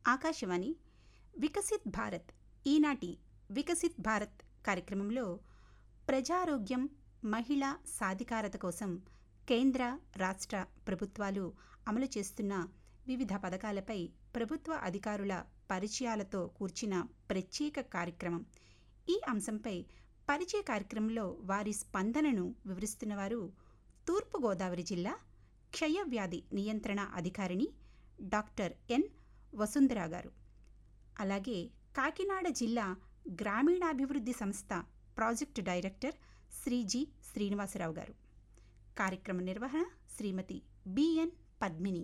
ఆకాశవాణి వికసిత్ భారత్ ఈనాటి వికసిత్ భారత్ కార్యక్రమంలో ప్రజారోగ్యం మహిళా సాధికారత కోసం కేంద్ర రాష్ట్ర ప్రభుత్వాలు అమలు చేస్తున్న వివిధ పథకాలపై ప్రభుత్వ అధికారుల పరిచయాలతో కూర్చిన ప్రత్యేక కార్యక్రమం ఈ అంశంపై పరిచయ కార్యక్రమంలో వారి స్పందనను వివరిస్తున్నవారు తూర్పుగోదావరి జిల్లా క్షయవ్యాధి నియంత్రణ అధికారిని డాక్టర్ ఎన్ వసుంధర గారు అలాగే కాకినాడ జిల్లా గ్రామీణాభివృద్ధి సంస్థ project director Shri G Srinivasarao గారు కార్యక్రమ నిర్వహణ శ్రీమతి బిఎన్ పద్మిని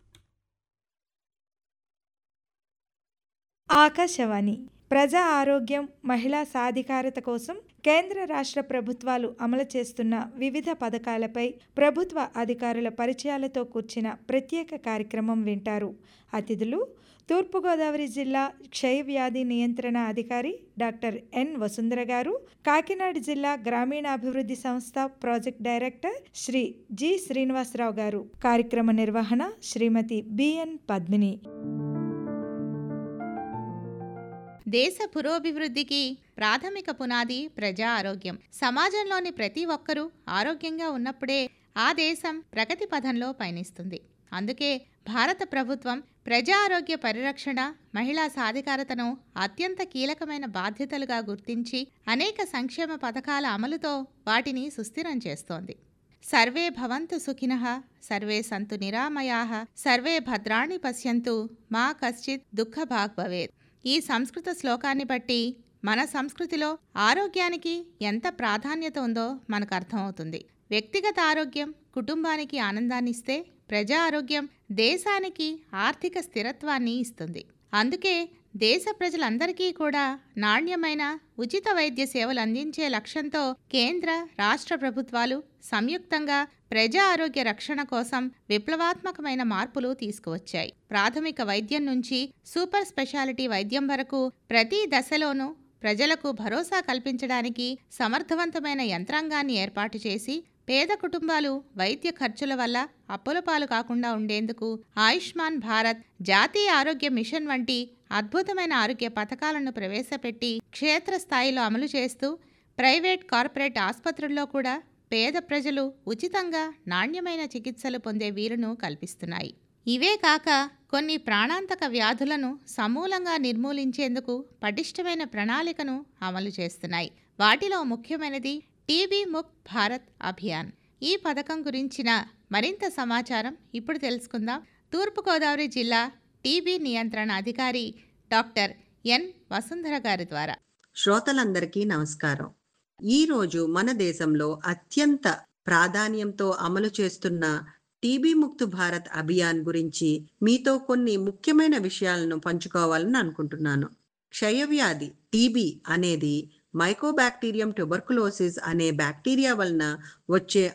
ఆకాశవాణి ప్రజా ఆరోగ్యం మహిళా సాధికారత కోసం కేంద్ర రాష్ట్ర ప్రభుత్వాలు అమలు చేస్తున్న వివిధ పథకాలపై ప్రభుత్వ అధికారుల పరిచయాలతో కూర్చిన ప్రత్యేక కార్యక్రమం వింటారు అతిథులు తూర్పుగోదావరి జిల్లా క్షయవ్యాధి నియంత్రణ అధికారి డాక్టర్ ఎన్ వసుంధర గారు కాకినాడ జిల్లా గ్రామీణాభివృద్ధి సంస్థ project director Shri G Srinivasarao గారు కార్యక్రమ నిర్వహణ శ్రీమతి బిఎన్ పద్మిని దేశ పురోభివృద్ధికి ప్రాథమిక పునాది ప్రజా ఆరోగ్యం సమాజంలోని ప్రతి ఒక్కరూ ఆరోగ్యంగా ఉన్నప్పుడే ఆ దేశం ప్రగతి పథంలో పయనిస్తుంది అందుకే భారత ప్రభుత్వం ప్రజా ఆరోగ్య పరిరక్షణ మహిళా సాధికారతను అత్యంత కీలకమైన బాధ్యతలుగా గుర్తించి అనేక సంక్షేమ పథకాల అమలుతో వాటిని సుస్థిరం చేస్తోంది సర్వే భవంతు సుఖినః సర్వే సంతు నిరామయాః సర్వే భద్రాణి పశ్యంతు మా కశ్చిత్ దుఃఖభాగ్ భవేత్ ఈ సంస్కృత శ్లోకాన్ని బట్టి మన సంస్కృతిలో ఆరోగ్యానికి ఎంత ప్రాధాన్యత ఉందో మనకు అర్థమవుతుంది వ్యక్తిగత ఆరోగ్యం కుటుంబానికి ఆనందాన్ని ఇస్తే ప్రజా ఆరోగ్యం దేశానికి ఆర్థిక స్థిరత్వాన్ని ఇస్తుంది అందుకే దేశ ప్రజలందరికీ కూడా నాణ్యమైన ఉచిత వైద్య సేవలు అందించే లక్ష్యంతో కేంద్ర రాష్ట్ర ప్రభుత్వాలు సంయుక్తంగా ప్రజా ఆరోగ్య రక్షణ కోసం విప్లవాత్మకమైన మార్పులు తీసుకువచ్చాయి ప్రాథమిక వైద్యం నుంచి సూపర్ స్పెషాలిటీ వైద్యం వరకు ప్రతి దశలోనూ ప్రజలకు భరోసా కల్పించడానికి సమర్థవంతమైన యంత్రాంగాన్ని ఏర్పాటు చేసి పేద కుటుంబాలు వైద్య ఖర్చుల వల్ల అప్పుల పాలు కాకుండా ఉండేందుకు ఆయుష్మాన్ భారత్ జాతీయ ఆరోగ్య మిషన్ వంటి అద్భుతమైన ఆరోగ్య పథకాలను ప్రవేశపెట్టి క్షేత్రస్థాయిలో అమలు చేస్తూ ప్రైవేట్ కార్పొరేట్ ఆసుపత్రుల్లో కూడా పేద ప్రజలు ఉచితంగా నాణ్యమైన చికిత్సలు పొందే వీలును కల్పిస్తున్నాయి ఇవే కాక కొన్ని ప్రాణాంతక వ్యాధులను సమూలంగా నిర్మూలించేందుకు పటిష్టమైన ప్రణాళికను అమలు చేస్తున్నాయి వాటిలో ముఖ్యమైనది టీబీ ముక్త్ భారత్ అభియాన్ ఈ పథకం గురించిన మరింత సమాచారం ఇప్పుడు తెలుసుకుందాం తూర్పుగోదావరి జిల్లా టీబీ నియంత్రణ అధికారి డాక్టర్ ఎన్ వసుంధర గారి ద్వారా శ్రోతలందరికీ నమస్కారం ఈ రోజు మన దేశంలో అత్యంత ప్రాధాన్యంతో అమలు చేస్తున్న టీబీ ముక్తు భారత్ అభియాన్ గురించి మీతో కొన్ని ముఖ్యమైన విషయాలను పంచుకోవాలని అనుకుంటున్నాను క్షయవ్యాధి టీబీ అనేది మైకోబాక్టీరియం ట్యూబర్కులోసిస్ అనే బ్యాక్టీరియా వలన వచ్చే